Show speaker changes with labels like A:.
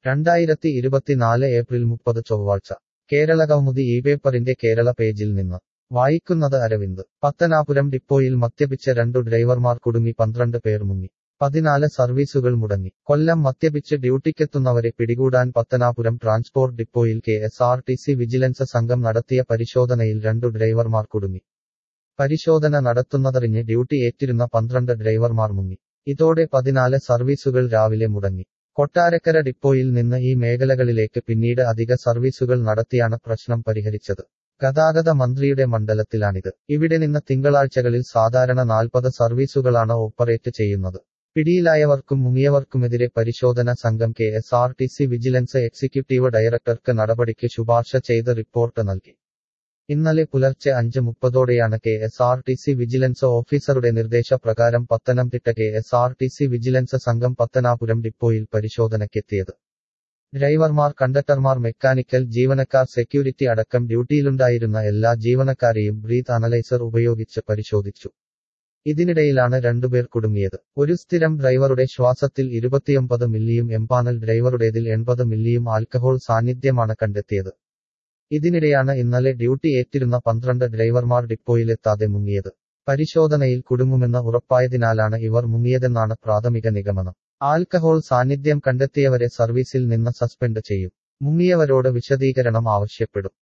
A: രണ്ടായിരത്തി ഇരുപത്തിനാല് ഏപ്രിൽ മുപ്പത് ചൊവ്വാഴ്ച കേരള കൗമുദി ഈ പേപ്പറിന്റെ കേരള പേജിൽ നിന്ന് വായിക്കുന്നത് അരവിന്ദ് പത്തനാപുരം ഡിപ്പോയിൽ മദ്യപിച്ച രണ്ടു ഡ്രൈവർമാർ കുടുങ്ങി പന്ത്രണ്ട് പേർ മുങ്ങി പതിനാല് സർവീസുകൾ മുടങ്ങി കൊല്ലം മദ്യപിച്ച് ഡ്യൂട്ടിക്കെത്തുന്നവരെ പിടികൂടാൻ പത്തനാപുരം ട്രാൻസ്പോർട്ട് ഡിപ്പോയിൽ K S R T C vigilance സംഘം നടത്തിയ പരിശോധനയിൽ രണ്ടു ഡ്രൈവർമാർ കുടുങ്ങി പരിശോധന നടത്തുന്നതറിഞ്ഞ് ഡ്യൂട്ടി ഏറ്റിരുന്ന പന്ത്രണ്ട് ഡ്രൈവർമാർ മുങ്ങി ഇതോടെ പതിനാല് സർവീസുകൾ രാവിലെ മുടങ്ങി കൊട്ടാരക്കര ഡിപ്പോയിൽ നിന്ന് ഈ മേഖലകളിലേക്ക് പിന്നീട് അധിക സർവീസുകൾ നടത്തിയാണ് പ്രശ്നം പരിഹരിച്ചത് ഗതാഗത മന്ത്രിയുടെ മണ്ഡലത്തിലാണിത് ഇവിടെ നിന്ന് തിങ്കളാഴ്ചകളിൽ സാധാരണ നാൽപ്പത് സർവീസുകളാണ് ഓപ്പറേറ്റ് ചെയ്യുന്നത് പിടിയിലായവർക്കും മുങ്ങിയവർക്കുമെതിരെ പരിശോധന സംഘം K S R T C vigilance executive ഡയറക്ടർക്ക് നടപടിക്ക് ശുപാർശ ചെയ്ത് റിപ്പോർട്ട് നൽകി ഇന്നലെ പുലർച്ചെ അഞ്ച് മുപ്പതോടെയാണ് K S R T C vigilance ഓഫീസറുടെ നിർദ്ദേശപ്രകാരം Pathanamthitta K S R T C vigilance സംഘം പത്തനാപുരം ഡിപ്പോയിൽ പരിശോധനയ്ക്കെത്തിയത് ഡ്രൈവർമാർ കണ്ടക്ടർമാർ മെക്കാനിക്കൽ ജീവനക്കാർ സെക്യൂരിറ്റി അടക്കം ഡ്യൂട്ടിയിലുണ്ടായിരുന്ന എല്ലാ ജീവനക്കാരെയും ബ്രീത്ത് അനലൈസർ ഉപയോഗിച്ച് പരിശോധിച്ചു ഇതിനിടയിലാണ് രണ്ടുപേർ കുടുങ്ങിയത് ഒരു സ്ഥിരം ഡ്രൈവറുടെ ശ്വാസത്തിൽ ഇരുപത്തിയൊമ്പത് മില്ലിയും എംപാനൽ ഡ്രൈവറുടേതിൽ എൺപത് മില്ലിയും ആൽക്കഹോൾ സാന്നിധ്യമാണ് കണ്ടെത്തിയത് ഇതിനിടെയാണ് ഇന്നലെ ഡ്യൂട്ടി ഏറ്റിരുന്ന പന്ത്രണ്ട് ഡ്രൈവർമാർ ഡിപ്പോയിലെത്താതെ മുങ്ങിയത് പരിശോധനയിൽ കുടുങ്ങുമെന്ന് ഉറപ്പായതിനാലാണ് ഇവർ മുങ്ങിയതെന്നാണ് പ്രാഥമിക നിഗമനം ആൽക്കഹോൾ സാന്നിധ്യം കണ്ടെത്തിയവരെ സർവീസിൽ നിന്ന് സസ്പെൻഡ് ചെയ്യും മുങ്ങിയവരോട് വിശദീകരണം ആവശ്യപ്പെടും